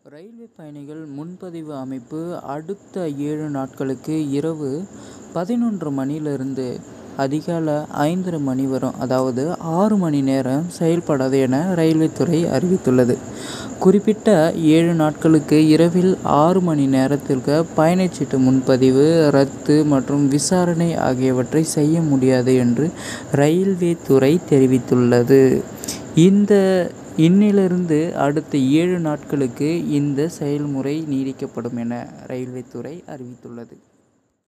railway பயணிகள் முன்பதிவு அமைப்பு அடுத்த ஏழு நாட்களுக்கு இரவு பதினொன்று மணியிலிருந்து அதிகாலை ஐந்தரை மணி வரும் அதாவது ஆறு மணி நேரம் செயல்படாது என ரயில்வே துறை அறிவித்துள்ளது குறிப்பிட்ட ஏழு நாட்களுக்கு இரவில் ஆறு மணி நேரத்திற்கு பயணச்சீட்டு முன்பதிவு ரத்து மற்றும் விசாரணை ஆகியவற்றை செய்ய முடியாது என்று ரயில்வே துறை தெரிவித்துள்ளது இந்த இன்னிலிருந்து அடுத்த ஏழு நாட்களுக்கு இந்த செயல்முறை நீடிக்கப்படும் என ரயில்வே துறை அறிவித்துள்ளது